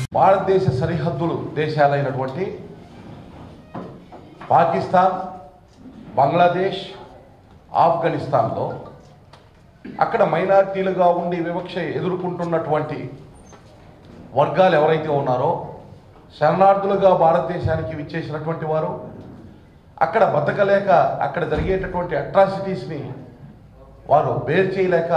భారతదేశ సరిహద్దులు దేశాలైనటువంటి పాకిస్తాన్ బంగ్లాదేశ్ ఆఫ్ఘనిస్తాన్లో అక్కడ మైనారిటీలుగా ఉండి వివక్ష ఎదుర్కొంటున్నటువంటి వర్గాలు ఎవరైతే ఉన్నారో శరణార్థులుగా భారతదేశానికి విచ్చేసినటువంటి వారు అక్కడ బతకలేక అక్కడ జరిగేటటువంటి అట్రాసిటీస్ని వారు బేర్ చేయలేక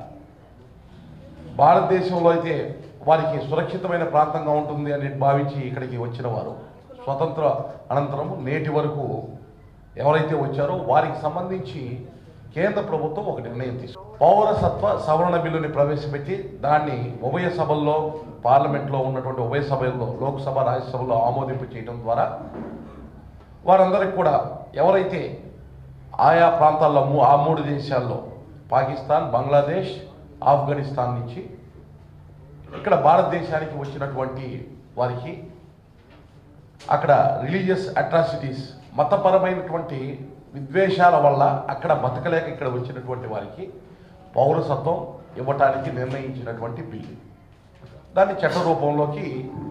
భారతదేశంలో అయితే వారికి సురక్షితమైన ప్రాంతంగా ఉంటుంది అని భావించి ఇక్కడికి వచ్చిన వారు స్వతంత్ర అనంతరం నేటి వరకు ఎవరైతే వచ్చారో వారికి సంబంధించి కేంద్ర ప్రభుత్వం ఒక నిర్ణయం తీసుకుంది పౌరసత్వ సవరణ బిల్లుని ప్రవేశపెట్టి దాన్ని ఉభయ సభల్లో పార్లమెంట్లో ఉన్నటువంటి ఉభయ సభల్లో లోక్సభ రాజ్యసభలో ఆమోదింపు చేయడం ద్వారా వారందరికి కూడా ఎవరైతే ఆయా ప్రాంతాల్లో మూ- ఆ మూడు దేశాల్లో పాకిస్తాన్ బంగ్లాదేశ్ ఆఫ్ఘనిస్తాన్ నుంచి ఇక్కడ భారతదేశానికి వచ్చినటువంటి వారికి అక్కడ రిలీజియస్ అట్రాసిటీస్ మతపరమైనటువంటి విద్వేషాల వల్ల అక్కడ బతకలేక ఇక్కడ వచ్చినటువంటి వారికి పౌరసత్వం ఇవ్వటానికి నిర్ణయించినటువంటి బిల్లు దాన్ని చట్ట రూపంలోకి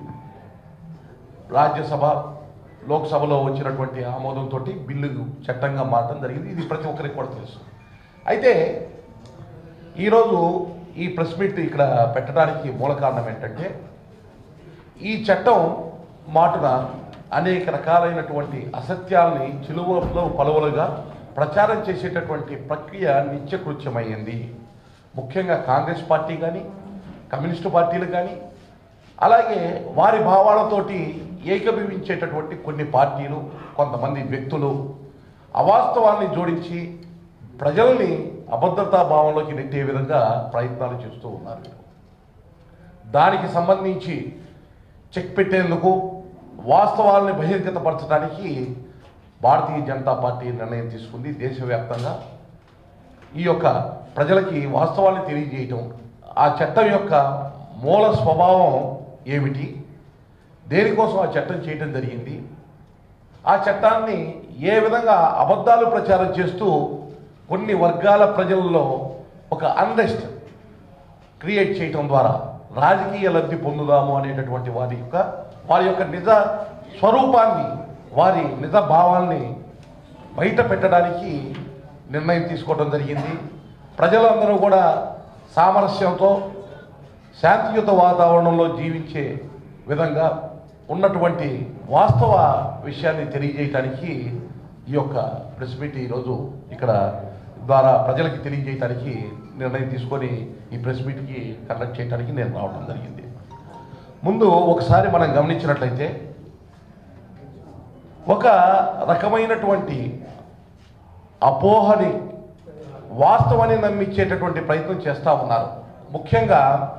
రాజ్యసభ లోక్సభలో వచ్చినటువంటి ఆమోదంతో బిల్లు చట్టంగా మారడం జరిగింది ఇది ప్రతి ఒక్కరికి కూడా తెలుసు అయితే ఈరోజు ఈ ప్రెస్ మీట్ ఇక్కడ పెట్టడానికి మూల కారణం ఏంటంటే ఈ చట్టం మాటున అనేక రకాలైనటువంటి అసత్యాల్ని చిలువలో పలువలుగా ప్రచారం చేసేటటువంటి ప్రక్రియ నిత్యకృత్యమైంది ముఖ్యంగా కాంగ్రెస్ పార్టీ కానీ కమ్యూనిస్టు పార్టీలు కానీ అలాగే వారి భావాలతోటి ఏకీభవించేటటువంటి కొన్ని పార్టీలు కొంతమంది వ్యక్తులు అవాస్తవాల్ని జోడించి ప్రజల్ని అభద్రతా భావంలోకి నెట్టే విధంగా ప్రయత్నాలు చేస్తూ ఉన్నారు వీరు. దానికి సంబంధించి చెక్ పెట్టేందుకు వాస్తవాల్ని బహిర్గతపరచడానికి భారతీయ జనతా పార్టీ నిర్ణయం తీసుకుంది దేశవ్యాప్తంగా ఈ యొక్క ప్రజలకి వాస్తవాన్ని తెలియజేయటం ఆ చట్టం యొక్క మూల స్వభావం ఏమిటి దేనికోసం ఆ చట్టం చేయటం జరిగింది ఆ చట్టాన్ని ఏ విధంగా అబద్ధాలు ప్రచారం చేస్తూ కొన్ని వర్గాల ప్రజల్లో ఒక అన్రెస్ట్ క్రియేట్ చేయటం ద్వారా రాజకీయ లబ్ధి పొందుదాము అనేటటువంటి వారి యొక్క వారి యొక్క నిజ స్వరూపాన్ని వారి నిజ భావాన్ని బయట పెట్టడానికి నిర్ణయం తీసుకోవడం జరిగింది ప్రజలందరూ కూడా సామరస్యంతో శాంతియుత వాతావరణంలో జీవించే విధంగా ఉన్నటువంటి వాస్తవ విషయాన్ని తెలియజేయటానికి ఈ యొక్క ప్రెస్ మీట్ ఈరోజు ఇక్కడ ద్వారా ప్రజలకి తెలియజేయటానికి నిర్ణయం తీసుకొని ఈ ప్రెస్ మీట్కి కండక్ట్ చేయడానికి నేను రావడం జరిగింది ముందు ఒకసారి మనం గమనించినట్లయితే ఒక రకమైనటువంటి అపోహని వాస్తవాన్ని నమ్మించేటటువంటి ప్రయత్నం చేస్తూ ఉన్నారు ముఖ్యంగా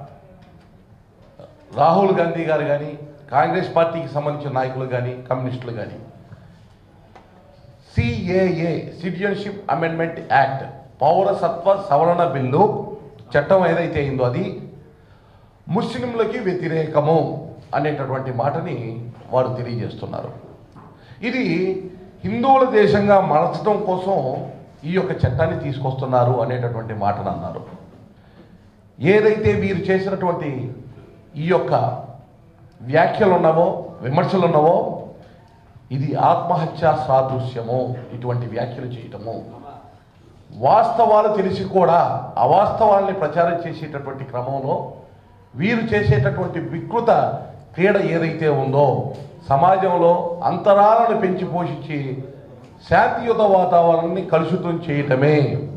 రాహుల్ గాంధీ గారు కానీ కాంగ్రెస్ పార్టీకి సంబంధించిన నాయకులు కానీ కమ్యూనిస్టులు కానీ సిఏఏ సిటిజన్షిప్ అమెండ్మెంట్ యాక్ట్ పౌరసత్వ సవరణ బిల్లు చట్టం ఏదైతే అయిందో అది ముస్లింలకి వ్యతిరేకము అనేటటువంటి మాటని వారు తెలియజేస్తున్నారు ఇది హిందువుల దేశంగా మార్చడం కోసం ఈ యొక్క చట్టాన్ని తీసుకొస్తున్నారు అనేటటువంటి మాటను అన్నారు ఏదైతే వీరు చేసినటువంటి ఈ యొక్క వ్యాఖ్యలు ఉన్నావో విమర్శలు ఉన్నావో ఇది ఆత్మహత్యా సాదృశ్యము ఇటువంటి వ్యాఖ్యలు చేయటము వాస్తవాలు తెలిసి కూడా అవాస్తవాల్ని ప్రచారం చేసేటటువంటి క్రమంలో వీరు చేసేటటువంటి వికృత క్రీడ ఏదైతే ఉందో సమాజంలో అంతరాలను పెంచి పోషించి శాంతియుత వాతావరణాన్ని కలుషితం చేయటమే